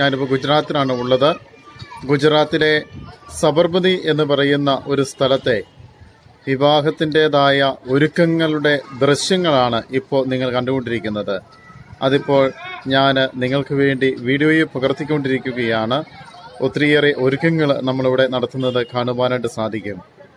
ഞാനിപ്പോൾ ഗുജറാത്തിലാണ് ഉള്ളത് ഗുജറാത്തിലെ സബർമതി എന്ന് പറയുന്ന ഒരു സ്ഥലത്തെ വിവാഹത്തിൻ്റെതായ ഒരുക്കങ്ങളുടെ ദൃശ്യങ്ങളാണ് ഇപ്പോൾ നിങ്ങൾ കണ്ടുകൊണ്ടിരിക്കുന്നത് അതിപ്പോൾ ഞാൻ നിങ്ങൾക്ക് വേണ്ടി വീഡിയോയിൽ പകർത്തിക്കൊണ്ടിരിക്കുകയാണ് ഒത്തിരിയേറെ ഒരുക്കങ്ങൾ നമ്മളിവിടെ നടത്തുന്നത് കാണുവാനായിട്ട് സാധിക്കും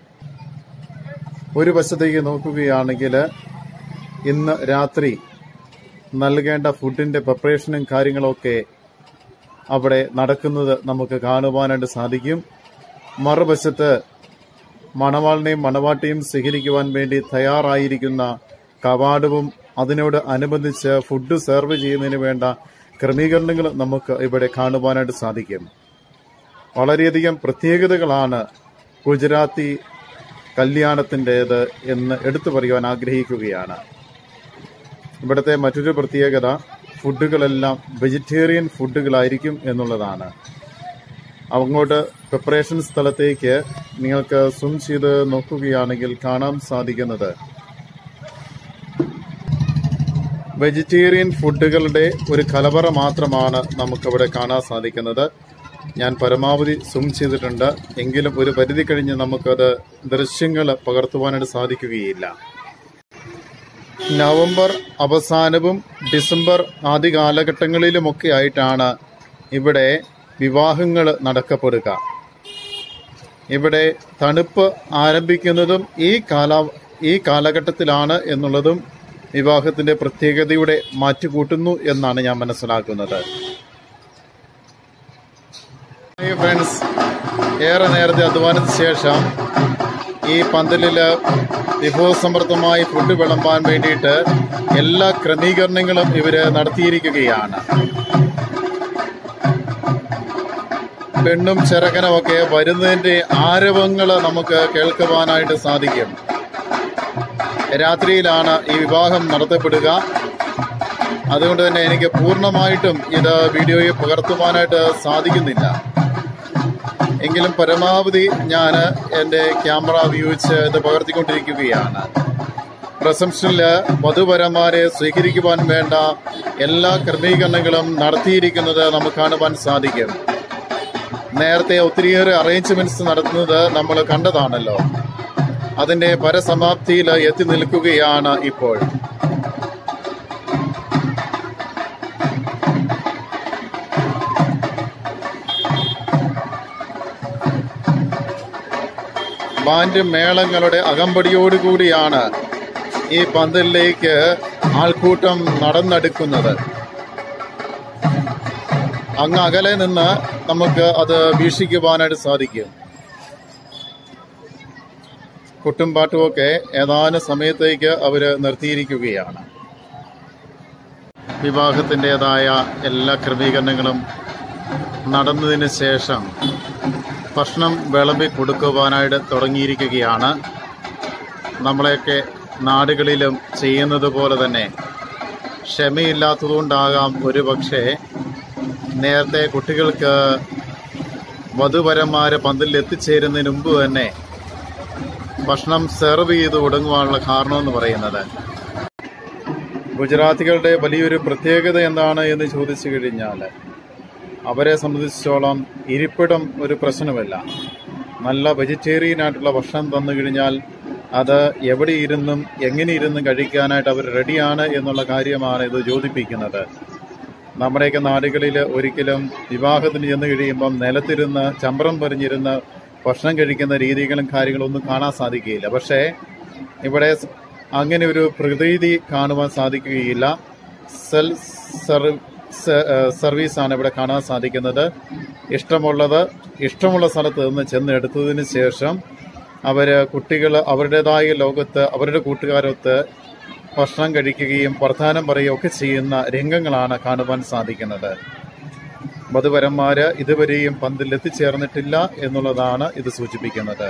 ഒരു വശത്തേക്ക് നോക്കുകയാണെങ്കിൽ ഇന്ന് രാത്രി നൽകേണ്ട ഫുഡിന്റെ പ്രിപ്പറേഷനും കാര്യങ്ങളൊക്കെ അവിടെ നടക്കുന്നത് നമുക്ക് കാണുവാനായിട്ട് സാധിക്കും മറുവശത്ത് മണവാളിനെയും മണവാട്ടിയും സ്വീകരിക്കുവാൻ വേണ്ടി തയ്യാറായിരിക്കുന്ന കവാടവും അതിനോട് അനുബന്ധിച്ച് ഫുഡ് സെർവ് ചെയ്യുന്നതിന് വേണ്ട ക്രമീകരണങ്ങൾ നമുക്ക് ഇവിടെ കാണുവാനായിട്ട് സാധിക്കും വളരെയധികം പ്രത്യേകതകളാണ് ഗുജറാത്തി കല്യാണത്തിൻ്റെത് എന്ന് എടുത്തു പറയുവാൻ ആഗ്രഹിക്കുകയാണ് ഇവിടുത്തെ മറ്റൊരു പ്രത്യേകത ഫുഡുകളെല്ലാം വെജിറ്റേറിയൻ ഫുഡുകളായിരിക്കും എന്നുള്ളതാണ് അങ്ങോട്ട് പ്രിപ്പറേഷൻ സ്ഥലത്തേക്ക് നിങ്ങൾക്ക് സ്വിം ചെയ്ത് നോക്കുകയാണെങ്കിൽ കാണാൻ സാധിക്കുന്നത് വെജിറ്റേറിയൻ ഫുഡുകളുടെ ഒരു കലവറ മാത്രമാണ് നമുക്കിവിടെ കാണാൻ സാധിക്കുന്നത് ഞാൻ പരമാവധി സ്വിം ചെയ്തിട്ടുണ്ട് എങ്കിലും ഒരു പരിധി കഴിഞ്ഞ് നമുക്കത് ദൃശ്യങ്ങൾ പകർത്തുവാനായിട്ട് സാധിക്കുകയില്ല നവംബർ അവസാനവും ഡിസംബർ ആദ്യ കാലഘട്ടങ്ങളിലുമൊക്കെ ആയിട്ടാണ് ഇവിടെ വിവാഹങ്ങൾ നടക്കപ്പെടുക ഇവിടെ തണുപ്പ് ആരംഭിക്കുന്നതും ഈ കാല ഈ കാലഘട്ടത്തിലാണ് എന്നുള്ളതും വിവാഹത്തിന്റെ പ്രത്യേകതയുടെ മാറ്റുകൂട്ടുന്നു എന്നാണ് ഞാൻ മനസ്സിലാക്കുന്നത് ഫ്രണ്ട്സ് ഏറെ നേരത്തെ അധ്വാനത്തിന് ശേഷം ഈ പന്തലില് വിഭവസമൃദ്ധമായി ഫുഡ് വിളമ്പാൻ വേണ്ടിയിട്ട് എല്ലാ ക്രമീകരണങ്ങളും ഇവര് നടത്തിയിരിക്കുകയാണ് പെണ്ണും ചെറുക്കനും ഒക്കെ വരുന്നതിന്റെ ആരവങ്ങൾ നമുക്ക് കേൾക്കുവാനായിട്ട് സാധിക്കും രാത്രിയിലാണ് ഈ വിവാഹം നടത്തപ്പെടുക അതുകൊണ്ട് തന്നെ എനിക്ക് പൂർണ്ണമായിട്ടും ഇത് വീഡിയോയിൽ പകർത്തുവാനായിട്ട് സാധിക്കുന്നില്ല എങ്കിലും പരമാവധി ഞാൻ എൻ്റെ ക്യാമറ ഉപയോഗിച്ച് ഇത് പകർത്തിക്കൊണ്ടിരിക്കുകയാണ് റിസപ്ഷനില് വധുവരന്മാരെ സ്വീകരിക്കുവാൻ വേണ്ട എല്ലാ ക്രമീകരണങ്ങളും നടത്തിയിരിക്കുന്നത് നമുക്ക് കാണുവാൻ സാധിക്കും നേരത്തെ ഒത്തിരിയേറെ അറേഞ്ച്മെന്റ്സ് നടത്തുന്നത് നമ്മൾ കണ്ടതാണല്ലോ അതിന്റെ പരസമാപ്തിയിൽ എത്തി നിൽക്കുകയാണ് ഇപ്പോൾ ബാൻഡ് മേളങ്ങളുടെ അകമ്പടിയോടുകൂടിയാണ് ഈ പന്തലിലേക്ക് ആൾക്കൂട്ടം നടന്നെടുക്കുന്നത് അങ്ങ് അകലെ നിന്ന് നമുക്ക് അത് വീക്ഷിക്കുവാനായിട്ട് സാധിക്കും കൊട്ടും പാട്ടുമൊക്കെ ഏതാനും സമയത്തേക്ക് അവര് നിർത്തിയിരിക്കുകയാണ് വിവാഹത്തിൻ്റെതായ എല്ലാ ക്രമീകരണങ്ങളും നടന്നതിന് ശേഷം ഭക്ഷണം വിളമ്പി കൊടുക്കുവാനായിട്ട് തുടങ്ങിയിരിക്കുകയാണ് നമ്മളെയൊക്കെ നാടുകളിലും ചെയ്യുന്നത് പോലെ തന്നെ ക്ഷമയില്ലാത്തതുകൊണ്ടാകാം ഒരു പക്ഷേ നേരത്തെ കുട്ടികൾക്ക് വധുവരന്മാര് പന്തലിൽ എത്തിച്ചേരുന്നതിന് മുമ്പ് തന്നെ ഭക്ഷണം സെർവ് ചെയ്ത് തുടങ്ങുവാനുള്ള കാരണമെന്ന് പറയുന്നത് ഗുജറാത്തികളുടെ വലിയൊരു പ്രത്യേകത എന്താണ് എന്ന് ചോദിച്ചു കഴിഞ്ഞാൽ അവരെ സംബന്ധിച്ചിടത്തോളം ഇരിപ്പിടം ഒരു പ്രശ്നമല്ല നല്ല വെജിറ്റേറിയൻ ആയിട്ടുള്ള ഭക്ഷണം തന്നു കഴിഞ്ഞാൽ അത് എവിടെ ഇരുന്നും എങ്ങനെ ഇരുന്നും കഴിക്കാനായിട്ട് അവർ റെഡിയാണ് എന്നുള്ള കാര്യമാണ് ഇത് യോജിപ്പിക്കുന്നത് നമ്മുടെയൊക്കെ നാടുകളിൽ ഒരിക്കലും വിവാഹത്തിന് ചെന്ന് കഴിയുമ്പം നിലത്തിരുന്ന് ചമ്പ്രം പറിഞ്ഞിരുന്ന് ഭക്ഷണം കഴിക്കുന്ന രീതികളും കാര്യങ്ങളും ഒന്നും കാണാൻ സാധിക്കുകയില്ല പക്ഷേ ഇവിടെ അങ്ങനെ ഒരു പ്രതീതി കാണുവാൻ സാധിക്കുകയില്ല സെൽ സർവീസ് ആണ് ഇവിടെ കാണാൻ സാധിക്കുന്നത് ഇഷ്ടമുള്ളത് ഇഷ്ടമുള്ള സ്ഥലത്ത് നിന്ന് ചെന്ന് എടുത്തതിന് ശേഷം അവര് കുട്ടികൾ അവരുടേതായ ലോകത്ത് അവരുടെ കൂട്ടുകാരൊത്ത് ഭക്ഷണം കഴിക്കുകയും വർത്തമാനം പറയുകയും ഒക്കെ ചെയ്യുന്ന രംഗങ്ങളാണ് കാണുവാൻ സാധിക്കുന്നത് വധുവരന്മാര് ഇതുവരെയും പന്തിൽ എത്തിച്ചേർന്നിട്ടില്ല എന്നുള്ളതാണ് ഇത് സൂചിപ്പിക്കുന്നത്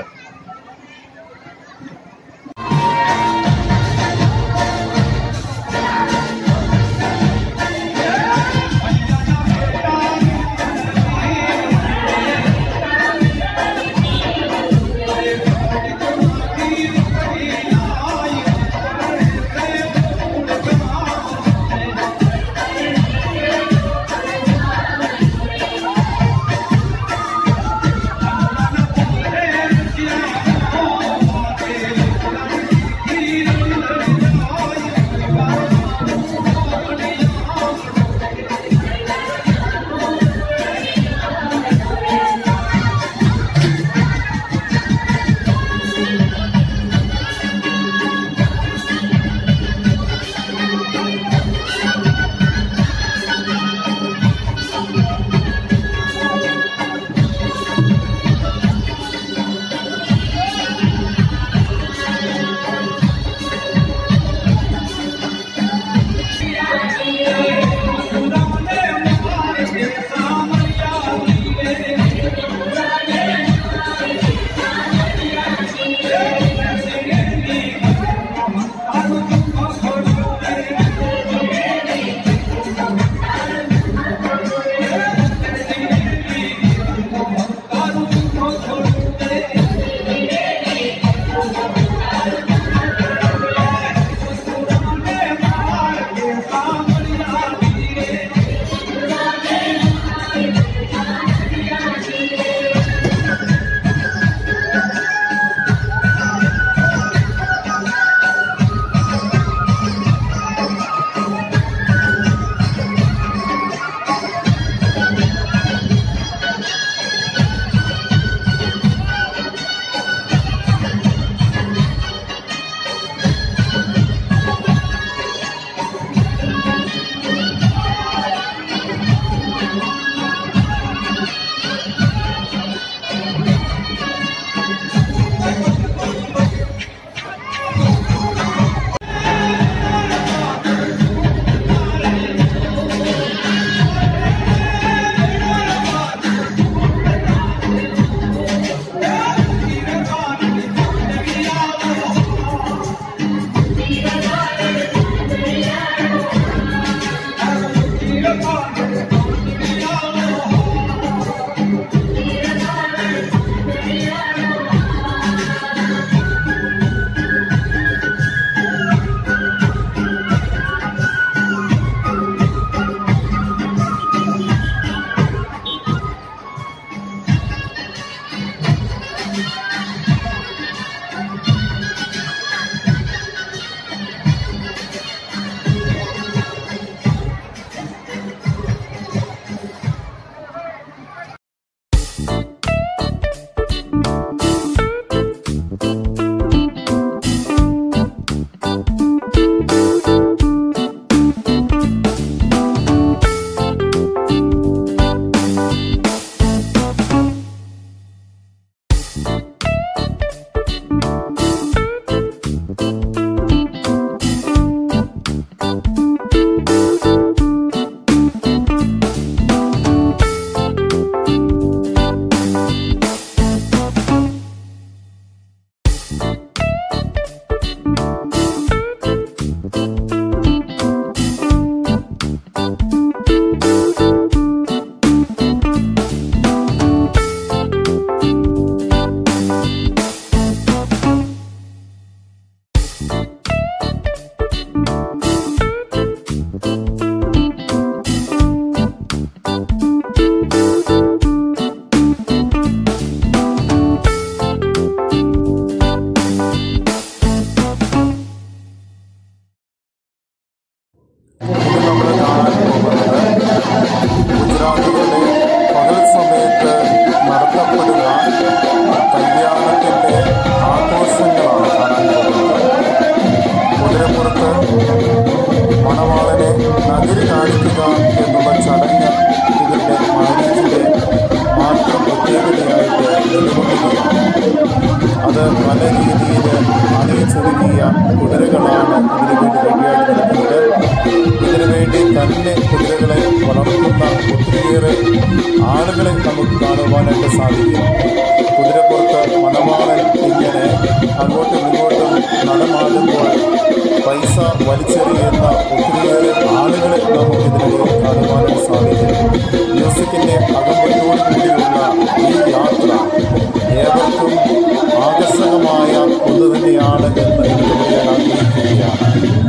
അത് പല രീതിയിൽ അണിയിച്ചൊരുക്കിയ കുതിരകളാണ് ഇതിനു വേണ്ടി റെഡിയായിട്ട് നിൽക്കുന്നത് ഇതിനു വേണ്ടി തന്നെ കുതിരകളെ വളർത്തുന്ന ഒത്തിരിയേറെ ആളുകളെ നമുക്ക് കാണുവാനായിട്ട് സാധിക്കും കുതിരപ്പുറത്ത് മണവാളൻ ഇങ്ങനെ അങ്ങോട്ടും ഇങ്ങോട്ടും നടമാടുമ്പോൾ പൈസ വലിച്ചെറിയുന്ന ഒത്തിരിയേറെ ആളുകളെ നമുക്ക് ഇതിനിടയിൽ കാണുവാനായിട്ട് സാധിക്കും മ്യൂസിക്കിന്റെ അകമ്പടിയോട് കൂടിയുള്ള ഈ യാത്ര ഏവർക്കും ആകർഷകമായ ഒന്ന് തന്നെയാണ് എന്ന് എനിക്ക് പറയാൻ ആഗ്രഹിക്കുകയാണ്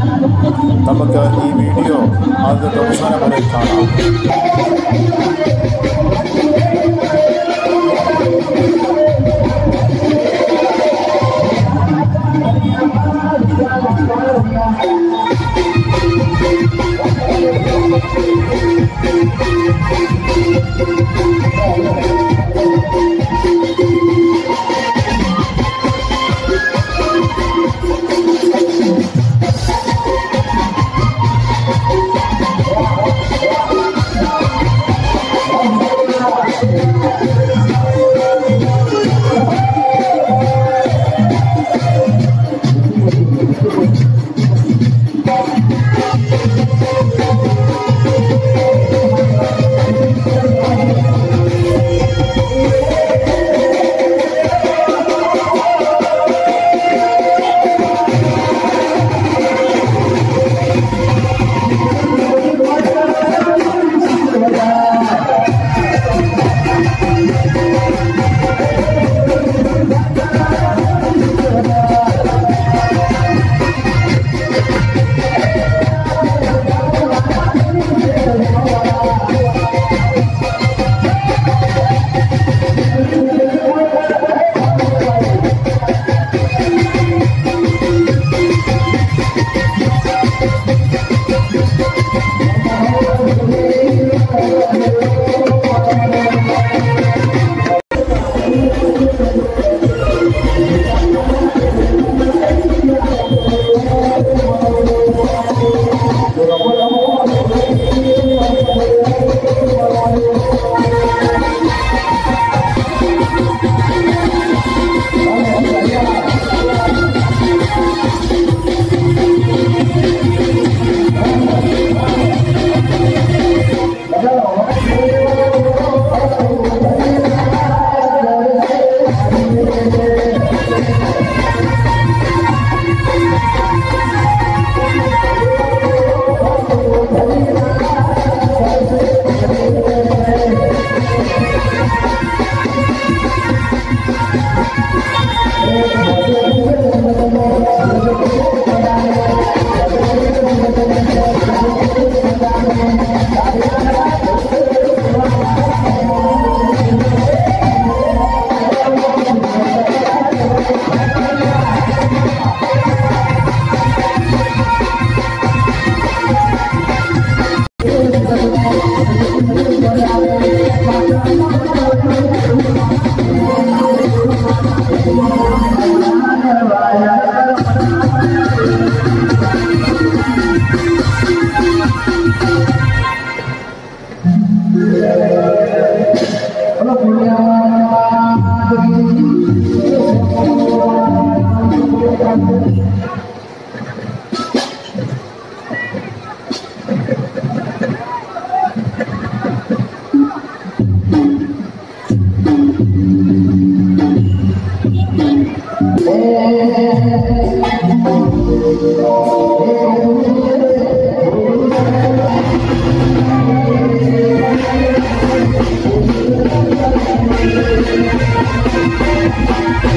നമുക്ക് ഈ വീഡിയോ ആദ്യത്തെ അവസാനം വരെ കാണാം Thank